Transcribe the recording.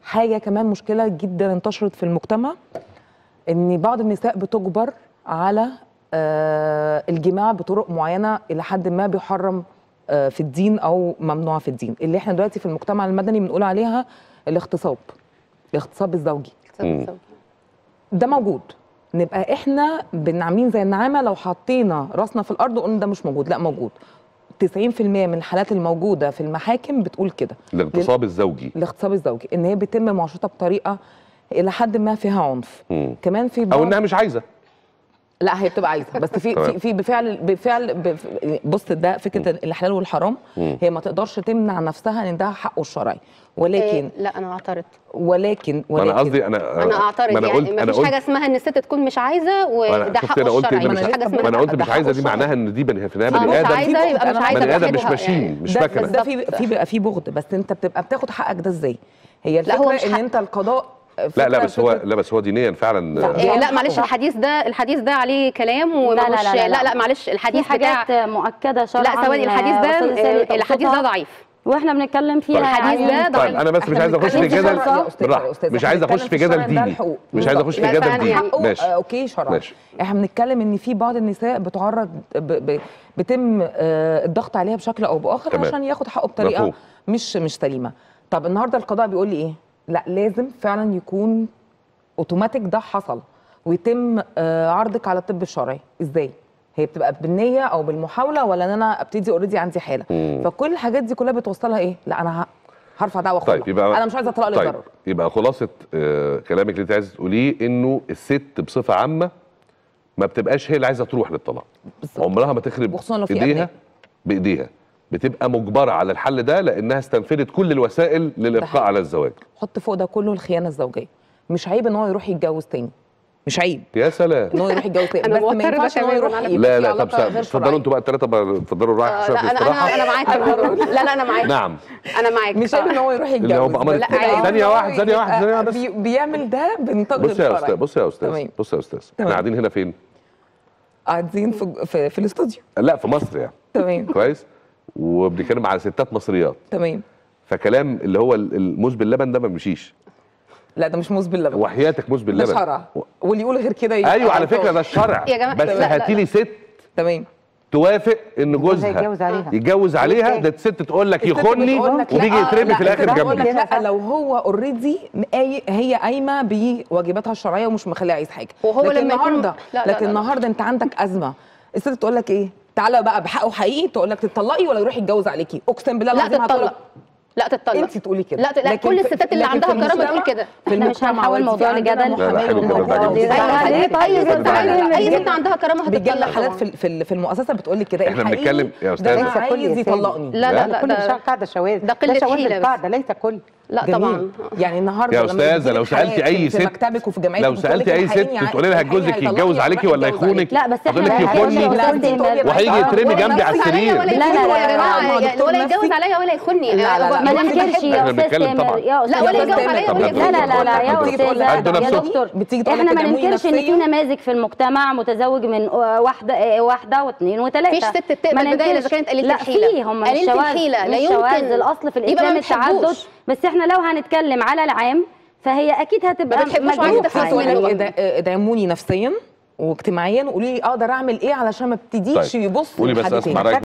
حاجه كمان مشكله جدا انتشرت في المجتمع ان بعض النساء بتجبر على آه، الجماع بطرق معينه الى حد ما بيحرم آه، في الدين او ممنوع في الدين اللي احنا دلوقتي في المجتمع المدني بنقول عليها الاغتصاب الاغتصاب الزوجي مم. ده موجود نبقى احنا بنعملين زي النعامه لو حطينا راسنا في الارض وقلنا ده مش موجود لا موجود 90% من الحالات الموجوده في المحاكم بتقول كده الاغتصاب الزوجي الاغتصاب الزوجي ان هي بيتم معاشرتها بطريقه الى حد ما فيها عنف مم. كمان في او بعض انها مش عايزه لا هي بتبقى عايزه بس في تمام. في, في بفعل بفعل بف... بص ده فكره الحلال والحرام مم. هي ما تقدرش تمنع نفسها ان ده حقه الشرعي ولكن إيه لا انا اعترض ولكن ما ولكن انا قصدي انا انا اعترض ما انا يعني قلت ما انا فيش قلت حاجه اسمها ان الست تكون مش عايزه وأنا وده شفت حقه انا قلت الشرعي إن ما مش فيش حاجه ما انا اسمها قلت ده مش عايزه دي حقه معناها ان دي بني في النهايه اه بني مش ادم عايزه يبقى مش أنا عايزه بني ادم مش براحتها ماشين يعني. مش ده فاكره بس ده في في بقى في بغض بس انت بتبقى بتاخد حقك ده ازاي هي لا، هو الفكره مش ان حق. انت القضاء لا لا فكرة- بس هو فكرة- لا بس هو دينيا فعلا لا. إيه لا صح. معلش صح. الحديث ده الحديث ده عليه كلام ومش لا، لا، لا، لا. لا لا معلش في الحديث حاجات بتاع مؤكده شرعا لا ثواني الحديث ده أستاذة سالي آه، الحديث ده تقصدها، ضعيف واحنا بنتكلم فيها طيب. الحديث يعني ده طيب ضعيف انا بس مش عايز اخش في بنتكلم جدل شرع- يا أستاذ- بالراحه يا أستاذ، مش إحنا عايز اخش بنتكلم في الشرع جدل ده ديني الحقوق. مش عايز اخش في بالظبط. جدل بس أنا ديني يعني- حقه ماشي آه، اوكي شرعا ماشي. احنا بنتكلم ان في بعض النساء بتعرض ب... ب... بيتم آه، الضغط عليها بشكل او باخر تمام. عشان ياخد حقه بطريقه مفهوم. مش مش سليمه طب النهارده القضاء بيقول لي ايه لا لازم فعلا يكون اوتوماتيك ده حصل ويتم آه، عرضك على الطب الشرعي ازاي هي بتبقى بالنيه او بالمحاوله ولا ان انا ابتدي اوريدي عندي حاله مم. فكل الحاجات دي كلها بتوصلها ايه لا انا ه- هرفع دعوه طيب خلع. يبقى انا مش عايزه اطلق طيب للضرر يبقى خلاصه آه كلامك اللي انت عايز تقوليه انه الست بصفه عامه ما بتبقاش هي اللي عايزه تروح للطلاق بالظبط. عمرها ما تخرب وخصوصا لو في ايديها أبناء. بايديها بتبقى مجبره على الحل ده لانها استنفذت كل الوسائل للابقاء حقيقي. على الزواج حط فوق ده كله الخيانه الزوجيه مش عيب ان هو يروح يتجوز تاني مش عيب يا سلام ان هو يروح يتجوز تاني أنا بس ما معترضة ينفعش ان هو كمان يروح على- يبقى لا في لا طب علاقة غير اتفضلوا شرعية. انتوا بقى الثلاثه بقى اتفضلوا رايح آه، شويه لا في انا الاستراحه انا انا معاك لا لا انا معاك نعم انا معاك مش عيب ان هو يروح يتجوز اللي هو بأمر لا، الت- عيب ثانية إن هو واحدة، ثانية واحدة، يبقى ثانية واحدة بس. بي- بيعمل ده بنطاق بص يا الشرعي. استاذ بص يا استاذ تمام. بص يا استاذ احنا تمام. قاعدين هنا فين؟ قاعدين في في, في الاستوديو لا في مصر يعني تمام كويس وبنتكلم على ستات مصريات تمام فكلام اللي هو ال- الموز باللبن ده ما بيمشيش لا ده مش موز باللبن وحياتك موز ده باللبن شرع واللي يقول غير كده يبقى ايوه على غلطان. فكره ده الشرع يا جماعة، بس لا، لا، هاتي لي ست تمام توافق ان جوزها يتجوز عليها. يتجوز عليها ده الست تقول لك الست يخوني بتقول لك لا، وبيجي آه، يترمي لا، في الاخر الست بتقول جنبي لك لا لو هو اوريدي هي قايمه بواجباتها الشرعيه ومش مخليها عايز حاجه وهو لكن لما يكون- النهارده لا، لا، لكن لا، لا. النهارده انت عندك ازمه الست تقول لك ايه تعالى بقى بحقه حقيقي تقول لك تطلقي ولا يروح يتجوز عليكي اقسم بالله لا العظيم هتقول تتطلق لا تتطلق انت تقولي كده لا ت- لا لكن كل في- الستات اللي لكن عندها في كرامه تقول المجتمع- كده في إحنا مش المجتمع هنحول والدي الموضوع عندنا لجدل. لا، لا، محامين حلو الجدل ده وموضوع عجبني. دي- ايوه ليه حضرتك اي طيب؟ ست عندها اي ست ليه؟ عندها كرامه بيجي لنا هتتطلق حالات طبعاً. في في ال- في المؤسسه بتقول لي كده إحنا الحقيقي بنتكلم يا ده أستاذة. أنا ليس كل عايز يا سيدي. يطلقني لا لا لا كل ده- شهر قاعده شواذ ده قلة ده شواذ حيلة بس. القاعده ليس كل لا جميل. طبعا يعني النهارده يا لما أستاذة، بتجيلك لو سألتي حالات أي في ست- مكتبك وفي جامعتك لو بتقول سالتي لك اي ست الحقيقي تقولي لها الحقيقي جوزك هيطلقني يتجوز ولا عليكي ولا يتجوز يخونك لا بس تقول احنا لك ما يخوني يقولش يا أستاذ تامر. وهيجي يترمي جنبي على يتجوز عليا السرير ولا لا، لا، يخوني لا، يا لا، جماعه لا، يعني دكتور ولا نفسي. يتجوز عليا ولا يخوني لا، لا، لا، ما أنا ننكرش يا إحنا استاذ بنتكلم طبعاً. تامر يا لا، استاذ ولا تامر. يتجوز عليا طب ولا نفسي. لا لا لا لا يا بتيجي تقول لك استاذ عنده يا نفسه. دكتور بتيجي تقول لك احنا ما ادعموني ننكرش ان في نفسياً. نماذج في المجتمع متزوج من واحده واحده واثنين وثلاثه فيش ست تقبل بداية إذا كانت قليلة لا الحيلة. في هم قليلة الشواذ الحيلة، لا مش يمكن. شواذ الاصل في يبقى ما الاسلام التعدد بتحبوش. بس احنا لو هنتكلم على العام فهي اكيد هتبقى ما بتحبوش وعايزة مجروحة تخلصوا تقول يعني. منه. لك ادع- ادعموني نفسيا واجتماعيا وقولي لي اقدر اعمل ايه علشان ما ابتديش طيب. يبص قولي بس لحد اسمع تاني. رايك